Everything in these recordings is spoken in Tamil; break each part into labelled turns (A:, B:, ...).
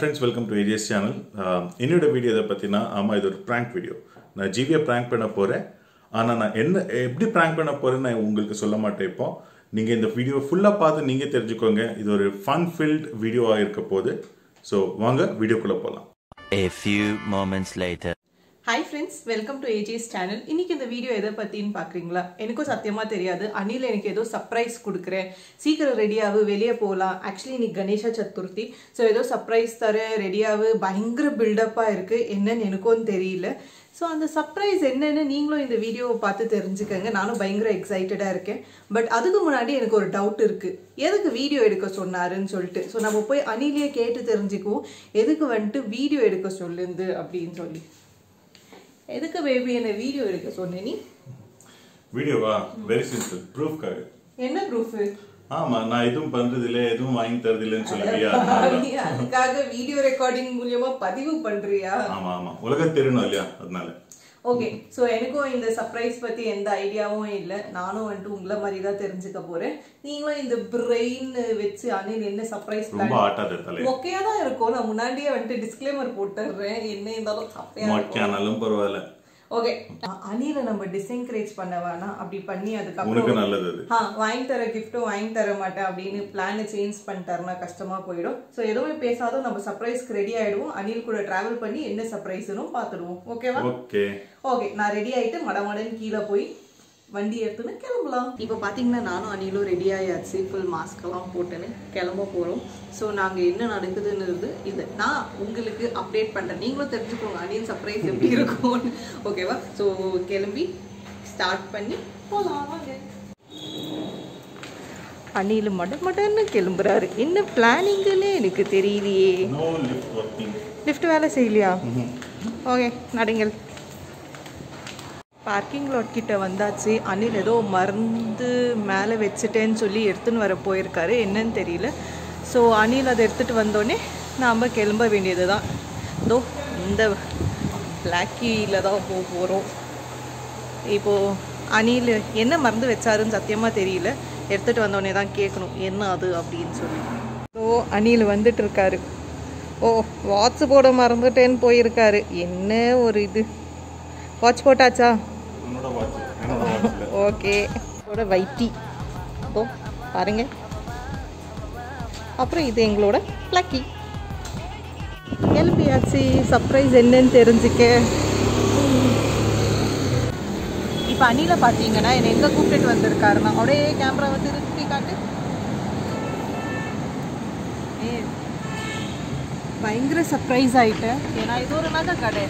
A: Friends welcome to AGS channel என்னோட வீடியோ இதை பற்றினா ஆமாம் இது ஒரு ப்ராங்க் வீடியோ நான் ஜிவியை ப்ராங்க் பண்ண போகிறேன் ஆனால் நான் என்ன எப்படி ப்ராங்க் பண்ண போகிறேன்னு நான் உங்களுக்கு சொல்ல மாட்டேன் இப்போ நீங்கள் இந்த வீடியோ ஃபுல்லாக பார்த்து நீங்கள் தெரிஞ்சுக்கோங்க இது ஒரு ஃபன் ஃபில்ட் வீடியோவாக இருக்க போகுது ஸோ வாங்க வீடியோக்குள்ளே போகலாம்
B: A few moments later.
C: Hi friends welcome to AGS channel இன்னைக்கு இந்த வீடியோ எதை பற்றின்னு பார்க்குறீங்களா எனக்கும் சத்தியமாக தெரியாது அனில் எனக்கு ஏதோ சர்ப்ரைஸ் கொடுக்குறேன் சீக்கிரம் ரெடியாகு வெளியே போகலாம் ஆக்சுவலி இன்னைக்கு கணேச சதுர்த்தி ஸோ ஏதோ சர்ப்ரைஸ் தர ரெடியாகு பயங்கர பில்டப்பாக இருக்குது என்னன்னு எனக்கும் தெரியல ஸோ அந்த சர்ப்ரைஸ் என்னன்னு நீங்களும் இந்த வீடியோவை பார்த்து தெரிஞ்சுக்கங்க நானும் பயங்கர எக்ஸைட்டடாக இருக்கேன் பட் அதுக்கு முன்னாடி எனக்கு ஒரு டவுட் இருக்குது எதுக்கு வீடியோ எடுக்க சொன்னாருன்னு சொல்லிட்டு ஸோ நம்ம போய் அனிலே கேட்டு தெரிஞ்சுக்குவோம் எதுக்கு வந்துட்டு வீடியோ எடுக்க சொல்லுந்து அப்படின்னு சொல்லி எதுக்கு பேபி என்ன வீடியோ எடுக்க சொன்ன நீ
A: வீடியோவா வெரி சிம்பிள் ப்ரூஃப்காக
C: என்ன ப்ரூஃப்
A: ஆமாம் நான் எதுவும் பண்ணுறது இல்லை எதுவும் வாங்கி தரது இல்லைன்னு சொல்லுவியா
C: அதுக்காக வீடியோ ரெக்கார்டிங் மூலியமா பதிவு பண்றியா
A: ஆமாம் ஆமாம் உலகம் தெரியணும் இல்லையா அதனால
C: ஓகே ஸோ எனக்கும் இந்த சர்ப்ரைஸ் பத்தி எந்த ஐடியாவும் இல்லை நானும் வந்துட்டு உங்களை மாதிரி தான் தெரிஞ்சுக்க போறேன் நீங்களும் இந்த பிரெயின் வச்சு அனில் என்ன சர்ப்ரைஸ்
A: ரொம்ப ஆட்டாத தலை
C: மொக்கையா தான் இருக்கும் நான் முன்னாடியே வந்துட்டு டிஸ்க்ளைமர் போட்டுடுறேன் என்ன இருந்தாலும் சப்பையா இருக்கும்
A: மொக்கையானாலும் பரவாயில்ல
C: ஓகே அனில நம்ம டிஸ்என்கரேஜ் பண்ண வேணாம் அப்படி பண்ணி அதுக்கப்புறம்
A: உனக்கு நல்லது அது
C: ஆ வாங்கி தர கிஃப்ட்டும் வாங்கி தர மாட்டேன் அப்படின்னு பிளானை சேஞ்ச் பண்ணிட்டாருன்னா கஷ்டமா போயிடும் ஸோ எதுவுமே பேசாத நம்ம சர்ப்ரைஸ்க்கு ரெடி ஆயிடுவோம் அனில் கூட டிராவல் பண்ணி என்ன சர்ப்ரைஸ்னு பார்த்துடுவோம் ஓகேவா
A: ஓகே
C: ஓகே நான் ரெடி ஆயிட்டு மடமடன்னு கீழே போய் வண்டி எடுத்துன்னு கிளம்பலாம் இப்போ பார்த்தீங்கன்னா நானும் அனிலும் ரெடி ஆயாச்சு ஃபுல் மாஸ்க்கெல்லாம் போட்டுன்னு கிளம்ப போகிறோம் ஸோ நாங்கள் என்ன நடக்குதுன்னுறது இது நான் உங்களுக்கு அப்டேட் பண்ணுறேன் நீங்களும் தெரிஞ்சுக்கோங்க அனில் சர்ப்ரைஸ் எப்படி இருக்கும்னு ஓகேவா ஸோ கிளம்பி ஸ்டார்ட் பண்ணி போகலாம் வாங்க அணில் மட மடன்னு கிளம்புறாரு என்ன பிளானிங்குன்னு எனக்கு தெரியலையே
A: நோ லிஃப்ட் ஒர்க்கிங்
C: லிஃப்ட் வேலை செய்யலையா ஓகே நடுங்கள் பார்க்கிங் லாட் கிட்ட வந்தாச்சு அனில் ஏதோ மருந்து மேலே வச்சுட்டேன்னு சொல்லி எடுத்துன்னு வர போயிருக்காரு என்னன்னு தெரியல ஸோ அனில் அதை எடுத்துகிட்டு வந்தோடனே நாம் கிளம்ப வேண்டியது தான் இதோ இந்த பிளாக்கியில் தான் போக போகிறோம் இப்போது அனில் என்ன மருந்து வச்சாருன்னு சத்தியமாக தெரியல எடுத்துகிட்டு வந்தோடனே தான் கேட்கணும் என்ன அது அப்படின்னு சொல்லி ஓ அனில் வந்துட்டு இருக்காரு ஓ வாட்ச் போட மறந்துட்டேன்னு போயிருக்காரு என்ன ஒரு இது வாட்ச் போட்டாச்சா
A: உன்னோட வாட்ச் என்னோட வாட்ச்
C: ஓகே இதோட வைட்டி ஓ பாருங்க அப்புறம் இது எங்களோட லக்கி எழுப்பியாச்சு சர்ப்ரைஸ் என்னன்னு தெரிஞ்சுக்க இப்போ அணில பார்த்தீங்கன்னா என்னை எங்கே கூப்பிட்டுட்டு வந்திருக்காருன்னா அப்படியே கேமராவை திருப்பி காட்டு ஏ பயங்கர சர்ப்ரைஸ் ஆயிட்டேன் ஏன்னா இது ஒரு நகை கடை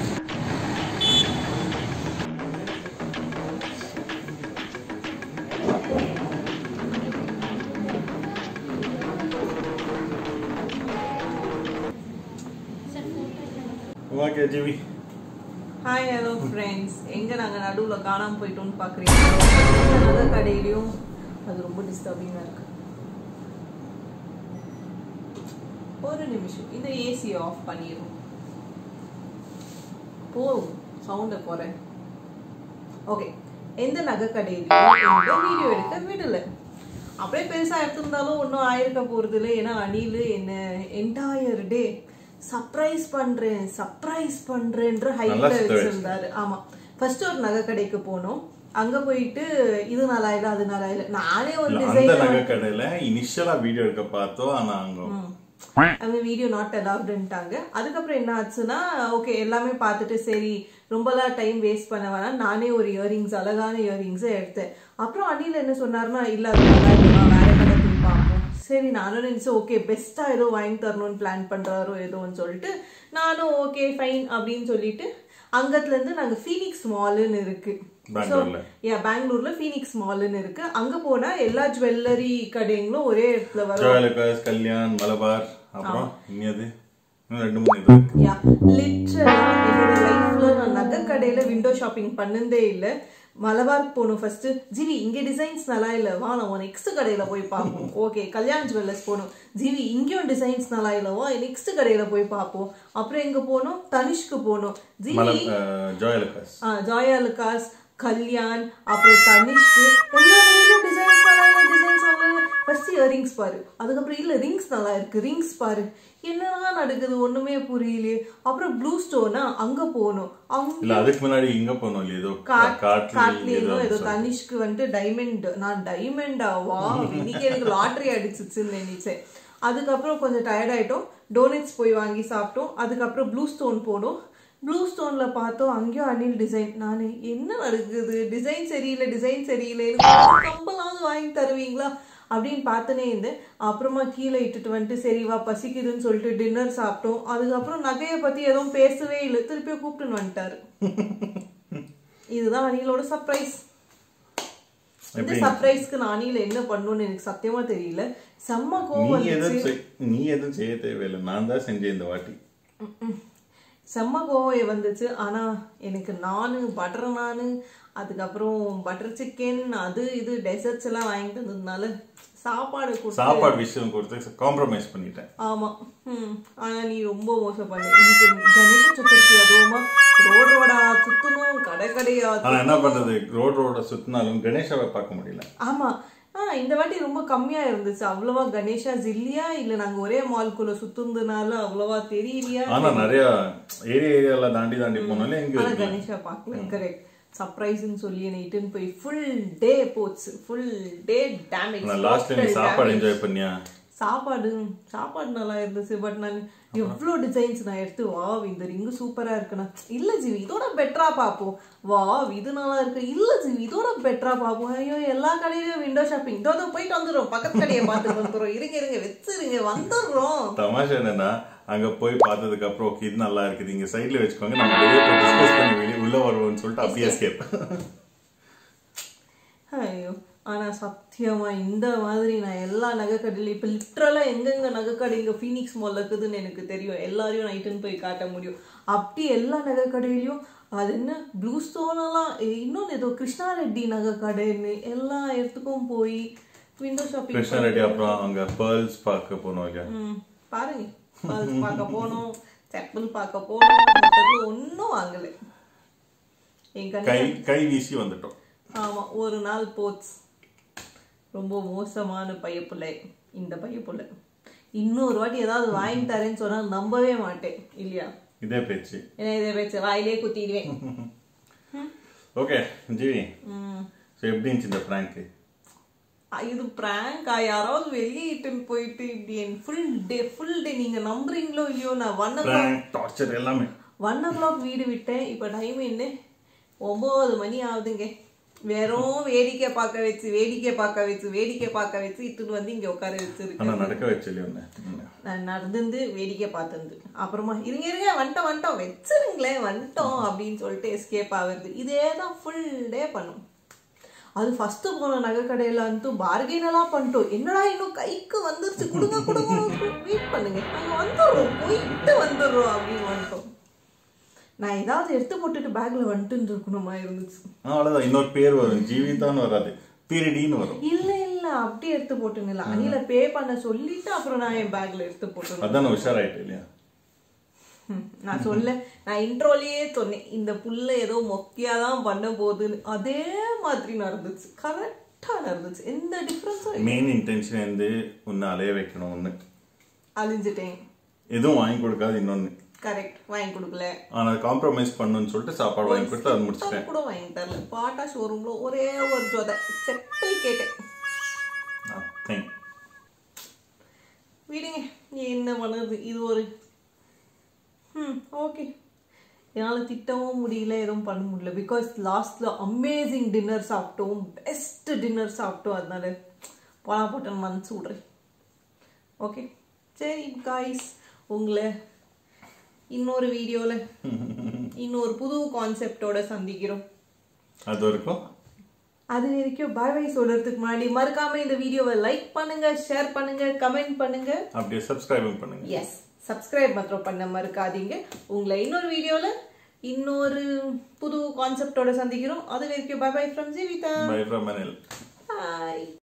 A: okay Jeevi
C: hi hello friends எங்கே நாங்கள் நடுவில் காணாமல் போயிட்டோம்னு பார்க்குறீங்க நகை கடையிலையும் அது ரொம்ப டிஸ்டர்பிங்காக இருக்கு ஒரு நிமிஷம் இந்த ஏசியை ஆஃப் பண்ணிடும் போகும் சவுண்டை போகிறேன் ஓகே எந்த நகை கடையிலையும் வீடியோ எடுக்க விடல அப்படியே பெருசாக எடுத்திருந்தாலும் ஒன்றும் ஆயிருக்க போகிறது இல்லை ஏன்னா அணில் என்ன என்டையர் டே சர்ப்ரைஸ் பண்றேன் சர்ப்ரைஸ் பண்றேன்ற ஹைட்ல
A: நல்லா சுத்த
C: வச்சிருந்தாரு ஆமா ஃபர்ஸ்ட் ஒரு நகை கடைக்கு போனோம் அங்க போயிட்டு இது நல்லா இல்ல அது நல்லா இல்ல நானே ஒரு
A: அந்த
C: டிசைன்
A: நகை கடையில இனிஷியலா வீடியோ எடுக்க பார்த்தோம் ஆனா அங்க
C: அந்த வீடியோ நாட் அலவுடுன்ட்டாங்க அதுக்கப்புறம் என்ன ஆச்சுன்னா ஓகே எல்லாமே பார்த்துட்டு சரி ரொம்பலாம் டைம் வேஸ்ட் பண்ண வேணாம் நானே ஒரு இயரிங்ஸ் அழகான இயரிங்ஸ் எடுத்தேன் அப்புறம் அடியில் என்ன சொன்னாருன்னா இல்ல அது நல்லா இல்லைம்மா வேற கடை போய் பார்ப்போம் சரி நானும் நினைச்சேன் ஓகே பெஸ்டா ஏதோ வாங்கி தரணும்னு பிளான் பண்றாரோ ஏதோன்னு சொல்லிட்டு நானும் ஓகே ஃபைன் அப்படின்னு சொல்லிட்டு அங்கத்துல இருந்து நாங்க ஃபீனிக்ஸ் மால்னு இருக்கு
A: பெங்களூர்ல.
C: யா பெங்களூர்ல ஃபீனிக்ஸ் மால்னு இருக்கு அங்க போனா எல்லா ஜுவல்லரி கடைங்களும் ஒரே இடத்துல வரும்
A: ஜோயலுக்காஸ் கல்யாண் மலபார் அப்புறம் இனியது இன்னும் ரெண்டு மூணு இது இருக்கு
C: யா லிட்டரலா என்னோட லைஃப்ல நான் நகை கடையில விண்டோ ஷாப்பிங் பண்ணதே இல்ல மலபார் போகணும் ஃபர்ஸ்ட் ஜிவி இங்க டிசைன்ஸ் நல்லா இல்ல வா நம்ம நெக்ஸ்ட் கடையில போய் பார்ப்போம் ஓகே கல்யாண் ஜுவல்லர்ஸ் போகணும் ஜிவி இங்கேயும் டிசைன்ஸ் நல்லா இல்ல வா நெக்ஸ்ட் கடையில போய் பார்ப்போம் அப்புறம் எங்க போனோம் தனிஷ்க்கு போனோம் ஜிவி
A: மல ஜோயலுக்காஸ்
C: ஜாயா லுகாஸ் கல்யாண் அப்புறம் தனிஷ்க்கு எல்லா டிசைன்ஸ் நல்லா இல்ல டிசைன்ஸ் நல்லா இல்ல ஃபர்ஸ்ட் இயரிங்ஸ் பாரு அதுக்கப்புறம் இல்ல ரிங்ஸ் நல்லா இருக்கு ரிங்ஸ் பாரு என்னடா நடக்குது ஒண்ணுமே புரியலையே அப்புறம் ப்ளூ ஸ்டோனா அங்க போகணும் அங்க
A: இல்ல அதுக்கு முன்னாடி இங்க போனோம் இல்லையா ஏதோ காட்டுல
C: காட்லியோ ஏதோ தனிஷ்க்கு வந்துட்டு டைமண்ட் நான் டைமண்டா வா இன்னைக்கு எனக்கு லாட்டரி அடிச்சிச்சுன்னு நினைச்சேன் அதுக்கப்புறம் கொஞ்சம் டயர்ட் ஆயிட்டோம் டோனட்ஸ் போய் வாங்கி சாப்பிட்டோம் அதுக்கப்புறம் ப்ளூ ஸ்டோன் போனோம் ப்ளூ ஸ்டோன்ல பார்த்தோம் அங்கேயும் அனில் டிசைன் நான் என்ன நடக்குது டிசைன் சரியில்லை டிசைன் சரியில்லை எனக்கு ஒரு கம்பலாவது வாங்கி தருவீங்களா அப்படின்னு பார்த்துனே இருந்தேன் அப்புறமா கீழே இட்டுட்டு வந்துட்டு சரி வா பசிக்குதுன்னு சொல்லிட்டு டின்னர் சாப்பிட்டோம் அதுக்கப்புறம் நகையை பத்தி எதுவும் பேசவே இல்லை திருப்பியும் கூப்பிட்டுன்னு வந்துட்டாரு இதுதான் அனிலோட சர்ப்ரைஸ் இந்த சர்ப்ரைஸ்க்கு நான் அனில என்ன பண்ணணும்னு எனக்கு சத்தியமா தெரியல செம்ம
A: நீ
C: கோவம்
A: எதுவும்
C: வந்துச்சு
A: செய்- நீ எதுவும் செய்ய தேவையில்லை நான் தான் செஞ்சேன் இந்த வாட்டி
C: செம்ம கோவம் வந்துச்சு ஆனா எனக்கு நானு பட்டர் நானு அதுக்கப்புறம் பட்டர் சிக்கன் அது இது டெசர்ட்ஸ் எல்லாம் வாங்கிட்டு வந்ததுனால சாப்பாடு கொடுத்து
A: சாப்பாடு விஷயம் கொடுத்து காம்ப்ரமைஸ் பண்ணிட்டேன்
C: ஆமா ம் ஆனா நீ ரொம்ப மோசம் பண்ண இன்னைக்கு கணேச சதுர்த்தி அதுவுமா ரோடு ரோடா சுத்தணும் கடை கடையா
A: ஆனா என்ன பண்றது ரோட் ரோட சுத்தினாலும் கணேஷாவை பார்க்க முடியல
C: ஆமா ஆ இந்த வாட்டி ரொம்ப கம்மியா இருந்துச்சு அவ்வளவா கணேஷாஸ் இல்லையா இல்ல நாங்க ஒரே மால்குள்ள சுத்துனதுனால அவ்வளவா தெரியலையா
A: ஆனா நிறைய ஏரியா ஏரியால தாண்டி தாண்டி போனாலும் எங்க
C: ஆனா
A: இருக்கு
C: கணேஷா பார்க்கல கரெக்ட் சர்ப்ரைஸ்னு சொல்லி என்னை இட்டுன்னு போய் ஃபுல் டே போச்சு ஃபுல் டே டேமேஜ்
A: நான் லாஸ்ட்ல நீ சாப்பாடு என்ஜாய் பண்ணியா
C: சாப்பாடு சாப்பாடு நல்லா இருந்துச்சு பட் நான் எவ்வளோ டிசைன்ஸ் நான் எடுத்து வா இந்த ரிங்கு சூப்பரா இருக்குண்ணா இல்ல ஜீவி இதோட பெட்டரா பார்ப்போம் வா இது நல்லா இருக்கு இல்ல ஜீவி இதோட பெட்டரா பார்ப்போம் ஐயோ எல்லா கடையிலயும் விண்டோ ஷாப்பிங் இதோ இதோ போயிட்டு வந்துடும் பக்கத்து கடையை பார்த்துட்டு வந்துடும் இருங்க இருங்க வச்சிருங்க வந்துடுறோம்
A: தமாஷா என்னன்னா அங்க போய் பார்த்ததுக்கு அப்புறம் ஓகே இது நல்லா இருக்குது இங்க சைடுல வச்சுக்கோங்க நம்ம வெளியே போய் டிஸ்கஸ் பண்ணி வெளியே உள்ள வருவோம்னு சொல்லிட்டு அப்படியே எஸ்கேப்
C: ஐயோ ஆனா சத்தியமா இந்த மாதிரி நான் எல்லா நகைக்கடையிலும் இப்ப லிட்ரலா எங்கெங்க நகைக்கடை இங்க ஃபீனிக்ஸ் மால்ல இருக்குதுன்னு எனக்கு தெரியும் எல்லாரையும் நைட்டுன்னு போய் காட்ட முடியும் அப்படி எல்லா நகைக்கடையிலயும் அது என்ன ப்ளூ ஸ்டோனெல்லாம் இன்னொன்னு ஏதோ கிருஷ்ணா ரெட்டி நகைக்கடைன்னு எல்லா இடத்துக்கும் போய் விண்டோ ஷாப்பிங்
A: கிருஷ்ணா ரெட்டி அப்புறம் அங்க பேர்ல்ஸ் பார்க்க போனோம் இல்லையா
C: ம் பாருங்க பல்ஸ் பார்க்க போனோம் செப்பல் பார்க்க போனோம் மொத்தத்துல ஒன்றும் வாங்கல என் கண்ணு
A: கை கை வீசி வந்துட்டோம்
C: ஆமா ஒரு நாள் போச்சு ரொம்ப மோசமான பையப்புள்ள இந்த பையப்புள்ள இன்னொரு வாட்டி ஏதாவது வாங்கி தரேன்னு சொன்னா நம்பவே மாட்டேன் இல்லையா
A: இதே பேச்சு
C: ஏன்னா இதை வச்சு வாயிலே குத்திடுவேன்
A: ஓகே ஜீவி
C: ம்.
A: ஸோ எப்படி இருந்துச்சு இந்த ப்ராங்க்
C: ஆ, இது பிராங்கா யாராவது வெளியே இட்டுன்னு போயிட்டு இப்படி என் ஃபுல் டே ஃபுல் டே நீங்க நம்புறீங்களோ இல்லையோ நான் ஒன் ஓ
A: ப்ராங்க் டார்ச்சர் எல்லாமே
C: ஒன் ஓ கிளாக் வீடு விட்டேன் இப்போ டைம் என்ன ஒம்பது மணி ஆகுதுங்க வெறும் வேடிக்கை பார்க்க வச்சு வேடிக்கை பார்க்க வச்சு வேடிக்கை பார்க்க வச்சு இட்டுன்னு வந்து இங்க உட்கார வச்சிருக்கு
A: ஆனா நடக்க வச்சல ஒன்று
C: நான் நடந்து வேடிக்கை பார்த்துருந்து அப்புறமா இருங்க இருங்க வந்துட்டோம் வந்துட்டோம் வச்சிருங்களேன் வந்துட்டோம் அப்படின்னு சொல்லிட்டு எஸ்கேப் ஆகுறது இதே தான் ஃபுல் டே பண்ணும் அது ஃபர்ஸ்ட் போன நகை கடையில வந்து பார்கெயின் எல்லாம் பண்ணிட்டோம் என்னடா இன்னும் கைக்கு வந்துருச்சு கொடுங்க கொடுங்க வெயிட் பண்ணுங்க நாங்க வந்துடுறோம் போயிட்டு வந்துடுறோம் அப்படின்னு வந்துட்டோம் நான் ஏதாவது எடுத்து போட்டுட்டு பேக்ல வந்துட்டு இருக்கணுமா இருந்துச்சு
A: அவ்வளோதான் இன்னொரு பேர் வரும் ஜீவிதான்னு வராது பீரியடின்னு வரும்
C: இல்ல இல்ல அப்படியே எடுத்து போட்டுங்க அணில பே பண்ண சொல்லிட்டு அப்புறம் நான் என் பேக்ல எடுத்து போட்டு
A: அதான் நான் உஷாராயிட்டேன் இல்லையா
C: ம், நான் சொல்ல நான் இன்ட்ரோலயே சொன்னேன் இந்த புள்ள ஏதோ மொக்கையா தான் பண்ண போகுதுன்னு அதே மாதிரி நடந்துச்சு கரெக்டா நடந்துச்சு எந்த டிஃபரன்ஸும்
A: மெயின் இன்டென்ஷன் வந்து ஒன்று அலைய வைக்கணும் ஒன்று
C: அழிஞ்சிட்டேன்
A: எதுவும் வாங்கி கொடுக்காது இன்னொன்று
C: கரெக்ட் வாங்கி கொடுக்கல
A: ஆனால் காம்ப்ரமைஸ் பண்ணணும்னு சொல்லிட்டு சாப்பாடு வாங்கி கொடுத்து அது முடிச்சிட்டேன்
C: சுத்தம் கூட வாங்கி தரல பாட்டா ஷோரூம்ல ஒரே ஒரு ஜோதை செப்பல் கேட்டேன்
A: Nothing.
C: விடுங்க என்ன பண்ணுறது இது ஒரு ம் ஓகே என்னால் திட்டவும் முடியல எதுவும் பண்ண முடியல பிகாஸ் லாஸ்ட்ல அமேசிங் டின்னர் சாப்பிட்டோம் பெஸ்ட் டின்னர் சாப்பிட்டோம் அதனால போனா போட்டேன் மனசு விட்றேன் ஓகே சரி காய்ஸ் உங்களை இன்னொரு வீடியோவில் இன்னொரு புது கான்செப்டோட சந்திக்கிறோம்
A: அது வரைக்கும்
C: அது வரைக்கும் பாய் பாய் சொல்றதுக்கு முன்னாடி மறக்காம இந்த வீடியோவை லைக் பண்ணுங்க ஷேர் பண்ணுங்க கமெண்ட் பண்ணுங்க
A: அப்படியே சப்ஸ்கிரைபிங் பண்ணுங்க
C: எஸ் சப்ஸ்கிரைப் மாத்திரம் பண்ண மறக்காதீங்க உங்களை இன்னொரு வீடியோல இன்னொரு புது கான்செப்டோட சந்திக்கிறோம் அது வரைக்கும் bye bye from Jeevitha
A: bye from மனில்
C: பாய்